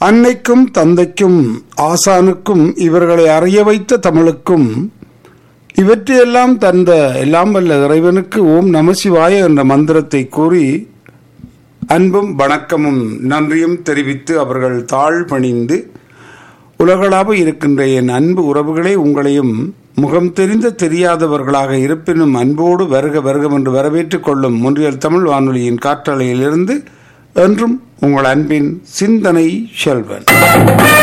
அன்னைக்கும் தந்தைக்கும் ஆசானுக்கும் இவர்களை அறிய வைத்த தமிழுக்கும் இவற்றையெல்லாம் தந்த எல்லாம் வல்ல இறைவனுக்கு ஓம் நமசிவாய என்ற மந்திரத்தை கூறி அன்பும் வணக்கமும் நன்றியும் தெரிவித்து அவர்கள் தாழ் பணிந்து உலகளாக இருக்கின்ற என் அன்பு உறவுகளே உங்களையும் முகம் தெரிந்த தெரியாதவர்களாக இருப்பினும் அன்போடு வருக வருகம் என்று வரவேற்றுக் கொள்ளும் முன்றியல் தமிழ் வானொலியின் காற்றலையிலிருந்து என்றும் உங்கள் அன்பின் சிந்தனை செல்வன்